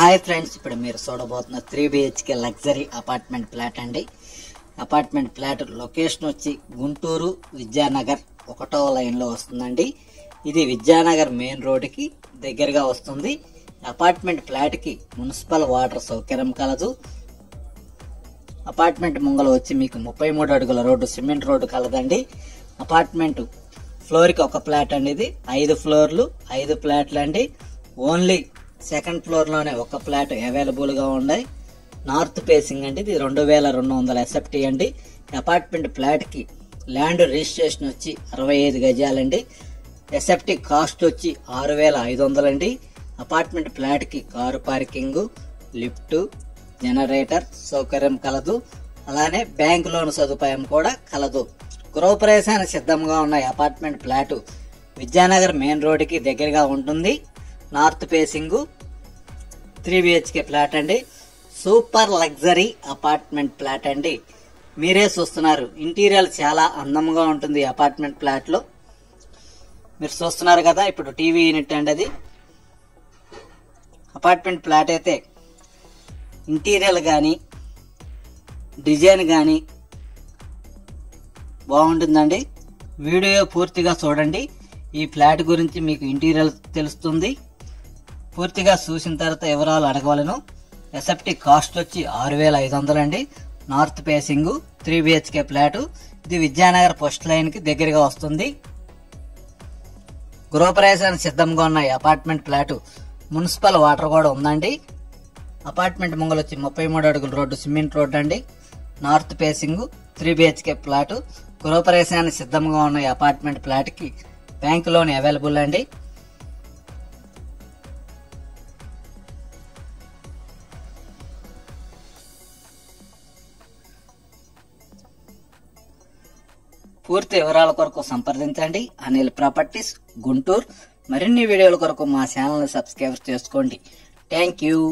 hi friends ఇప్పుడు మీరు చూడబోతున్న three BHK luxury apartment flat అండి అపార్ట్మెంట్ ఫ్లాట్ లొకేషన్ వచ్చి గుంటూరు విద్యానగర్ ఒకటో లైన్లో వస్తుందండి ఇది విద్యానగర్ మెయిన్ రోడ్డుకి దగ్గరగా వస్తుంది అపార్ట్మెంట్ ఫ్లాట్కి మున్సిపల్ వాటర్ సౌకర్యం కలదు అపార్ట్మెంట్ ముంగల వచ్చి మీకు ముప్పై మూడు అడుగుల రోడ్డు సిమెంట్ రోడ్డు కలదండి అపార్ట్మెంట్ ఫ్లోర్కి ఒక ఫ్లాట్ అండి ఇది ఐదు ఫ్లోర్లు ఐదు ఫ్లాట్లు అండి ఓన్లీ సెకండ్ ఫ్లోర్లోనే ఒక ఫ్లాట్ అవైలబుల్గా ఉన్నాయి నార్త్ ఫేసింగ్ అండి ఇది రెండు వేల రెండు వందల ఎస్ఎఫ్టీ అండి అపార్ట్మెంట్ ఫ్లాట్కి ల్యాండ్ రిజిస్ట్రేషన్ వచ్చి అరవై ఐదు గజాలండి ఎస్ఎఫ్టీ కాస్ట్ వచ్చి ఆరు వేల ఐదు వందలండి అపార్ట్మెంట్ ఫ్లాట్కి కారు పార్కింగ్ లిఫ్ట్ జనరేటర్ సౌకర్యం కలదు అలానే బ్యాంక్ లోన్ సదుపాయం కూడా కలదు గృహప్రవేశానికి సిద్ధంగా ఉన్న ఈ అపార్ట్మెంట్ ఫ్లాట్ విద్యానగర్ మెయిన్ రోడ్డుకి దగ్గరగా ఉంటుంది north facing three BHK flat అండి సూపర్ లగ్జరీ అపార్ట్మెంట్ ఫ్లాట్ అండి మీరే చూస్తున్నారు ఇంటీరియర్ చాలా అందంగా ఉంటుంది ఈ అపార్ట్మెంట్ ఫ్లాట్ లో మీరు చూస్తున్నారు కదా ఇప్పుడు టీవీ యూనిట్ అండి అది అపార్ట్మెంట్ ఫ్లాట్ అయితే ఇంటీరియర్ కానీ డిజైన్ కానీ బాగుంటుందండి వీడియో పూర్తిగా చూడండి ఈ ఫ్లాట్ గురించి మీకు ఇంటీరియర్ తెలుస్తుంది పూర్తిగా చూసిన తర్వాత వివరాలు అడగవలను ఎస్ఎఫ్టీ కాస్ట్ వచ్చి ఆరు వేల ఐదు వందలండి north facing three BHK flat ఇది విద్యానగర్ పోస్ట్ లైన్ కి దగ్గరగా వస్తుంది గృహప్రవేశానికి సిద్ధంగా ఉన్న ఈ అపార్ట్మెంట్ ఫ్లాట్ మున్సిపల్ వాటర్ కూడా ఉందండి అపార్ట్మెంట్ ముంగలు వచ్చి ముప్పై మూడు అడుగుల రోడ్డు సిమెంట్ రోడ్ అండి north facing three BHK flat గృహప్రవేశానికి సిద్ధంగా ఉన్న ఈ అపార్ట్మెంట్ ఫ్లాట్ కి బ్యాంక్ లోన్ అవైలబుల్ అండి పూర్తి వివరాల కొరకు సంప్రదించండి అనిల్ ప్రాపర్టీస్ గుంటూరు మరిన్ని వీడియోల కొరకు మా ఛానల్ సబ్స్క్రైబ్ చేసుకోండి థ్యాంక్ యూ